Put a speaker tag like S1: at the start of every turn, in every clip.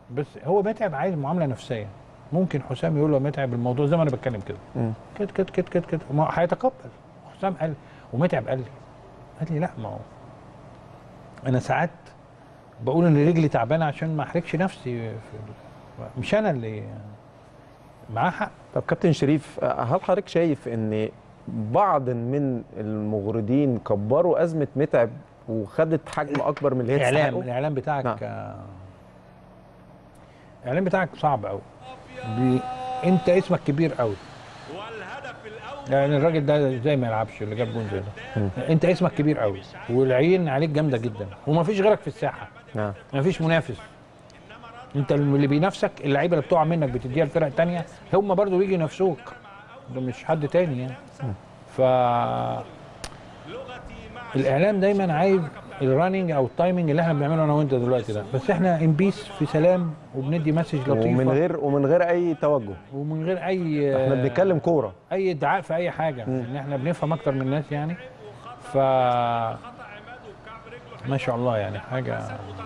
S1: بس هو متعب عايز معامله نفسيه ممكن حسام يقول له متعب الموضوع زي ما انا بتكلم كده
S2: مم.
S1: كده كده كده كده كده ما هو هيتقبل حسام قال ومتعب قال لي قال لي لا ما هو انا ساعات بقول ان رجلي تعبانه عشان ما احرجش نفسي في ال- مش انا اللي معاه حق
S2: طب كابتن شريف آه، هل حضرتك شايف ان بعض من المغردين كبروا ازمه متعب وخدت حجم اكبر من اللي هي
S1: اعلام
S2: تستحقه؟
S1: الاعلام بتاعك
S2: نعم.
S1: آه، الاعلام بتاعك صعب قوي بي... انت اسمك كبير قوي يعني الراجل ده زي ما يلعبش اللي جاب جون زي ده انت اسمك كبير قوي والعين عليك جامده جدا ومفيش غيرك في الساحه
S2: نعم
S1: مفيش منافس انت اللي بينافسك اللعيبه اللي بتقع منك بتديها الفرق الثانيه هم برضو بيجي ينافسوك ده مش حد تاني يعني ف الاعلام دايما عايز الرننج او التايمنج اللي احنا بنعمله انا وانت دلوقتي ده بس احنا ان بيس في سلام وبندي مسج لطيفه
S2: ومن غير ومن غير اي توجه
S1: ومن غير اي
S2: احنا بنتكلم كوره
S1: اي ادعاء في اي حاجه ان احنا بنفهم اكتر من الناس يعني ف ما شاء الله يعني حاجه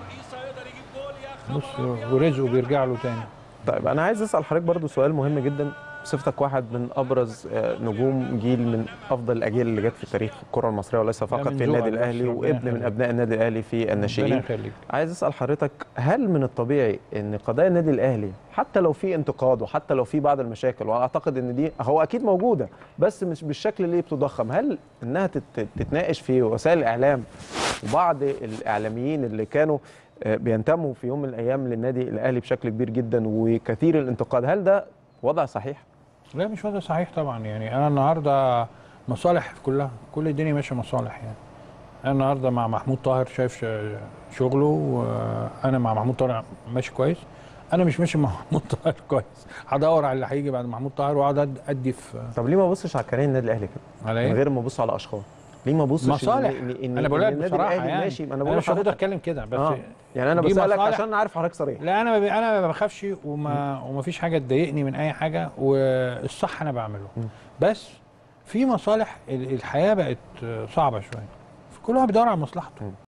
S1: بص ورزقه بيرجع له تاني
S2: طيب انا عايز اسال حضرتك برضو سؤال مهم جدا صفتك واحد من ابرز آه، نجوم جيل من افضل الاجيال اللي جت في تاريخ الكره المصريه وليس فقط
S1: من
S2: في
S1: ذوقك
S2: النادي
S1: بس،
S2: الاهلي
S1: ربنا
S2: وابن من
S1: يخليك.
S2: ابناء النادي الاهلي في
S1: ربنا
S2: الناشئين
S1: يخليك
S2: عايز اسال حضرتك هل من الطبيعي ان قضايا النادي الاهلي حتى لو في انتقاد وحتى لو في بعض المشاكل واعتقد ان دي هو اكيد موجوده بس مش بالشكل اللي بتضخم هل انها تت- تتناقش في وسائل الاعلام وبعض الاعلاميين اللي كانوا آه، بينتموا في يوم من الايام للنادي الاهلي بشكل كبير جدا وكثير الانتقاد هل ده وضع صحيح؟
S1: لا مش وضع صحيح طبعا يعني انا النهارده مصالح كلها كل الدنيا ماشيه مصالح يعني انا النهارده مع محمود طاهر شايف ش- شغله وانا مع محمود طاهر ماشي كويس انا مش ماشي مع محمود طاهر كويس هدور على اللي هيجي بعد محمود طاهر واقعد أد- ادي في
S2: طب ليه ما ابصش على كيان النادي الاهلي كده؟
S1: على
S2: من
S1: ايه
S2: غير ما ابص على اشخاص ليه ما ابصش إن-
S1: مصالح
S2: إن- إن-
S1: انا بقول
S2: إن
S1: لك
S2: النادي
S1: بصراحه
S2: الأهلي
S1: يعني
S2: ماشي ما انا
S1: انا
S2: بقول
S1: مش المفروض
S2: لحضرتك
S1: اتكلم كده بس
S2: آه. يعني انا
S1: دي
S2: بسالك
S1: مصالح.
S2: عشان عارف حضرتك صريح
S1: لا انا ما بي- انا ما بخافش وما وما فيش حاجه تضايقني من اي حاجه والصح انا بعمله بس في مصالح ال- الحياه بقت صعبه شويه كل واحد بيدور على مصلحته